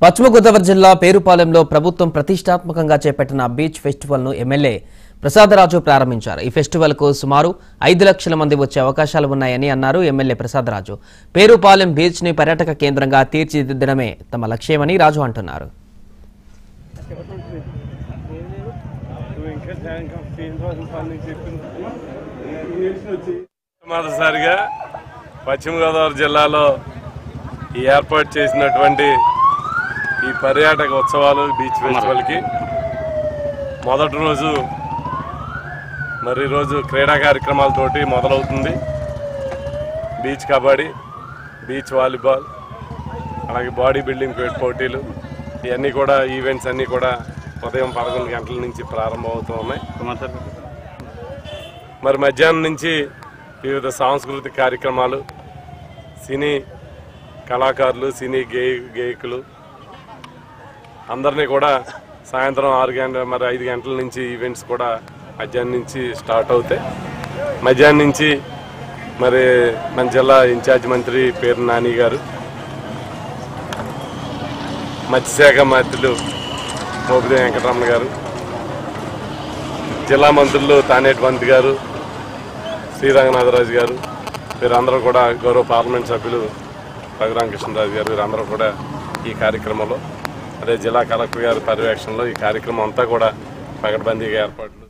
పశ్చిమ గోదావరి జిల్లా పేరుపాలెంలో ప్రభుత్వం ప్రతిష్టాత్మకంగా చేపట్టిన బీచ్ ఫెస్టివల్ ను ఎమ్మెల్యే ప్రసాదరాజు ప్రారంభించారు ఈ ఫెస్టివల్ కు సుమారు ఐదు లక్షల మంది వచ్చే అవకాశాలు ఉన్నాయని అన్నారు ఎమ్మెల్యే ప్రసాదరాజు పేరుపాలెం బీచ్ ని పర్యాటక కేంద్రంగా తీర్చిదిద్దడమే తమ లక్ష్యమని రాజు అంటున్నారు మొదటిసారిగా పశ్చిమ గోదావరి జిల్లాలో ఈ ఏర్పాటు చేసినటువంటి ఈ పర్యాటక ఉత్సవాలు బీచ్ ఫెస్టివల్కి మొదటి రోజు మరి రోజు క్రీడా కార్యక్రమాలతోటి మొదలవుతుంది బీచ్ కబడ్డీ బీచ్ వాలీబాల్ అలాగే బాడీ బిల్డింగ్ పే- పోటీలు ఇవన్నీ కూడా ఈవెంట్స్ అన్నీ కూడా ఉదయం పదకొండు గంటల నుంచి ప్రారంభమవుతూ ఉన్నాయి మరి మధ్యాహ్నం నుంచి వివిధ సాంస్కృతిక కార్యక్రమాలు సినీ కళాకారులు సినీ గే గేయకులు అందరినీ కూడా సాయంత్రం ఆరు గంటల మరి ఐదు గంటల నుంచి ఈవెంట్స్ కూడా మధ్యాహ్నం నుంచి స్టార్ట్ అవుతాయి మధ్యాహ్నం నుంచి మరి మన జిల్లా ఇన్ఛార్జ్ మంత్రి పేరు నాని గారు మత్స్యశాఖ మంత్రులు మోపిదే వెంకటరమణ గారు జిల్లా మంత్రులు తానేటి వంత్ గారు శ్రీరంగనాథరాజు గారు వీరందరూ కూడా గౌరవ పార్లమెంట్ సభ్యులు రఘురామకృష్ణరాజు గారు వీరందరూ కూడా ఈ కార్యక్రమంలో అదే జిల్లా కలెక్టర్ గారి పర్యవేక్షణలో ఈ కార్యక్రమం అంతా కూడా పకడ్బందీగా ఏర్పాటు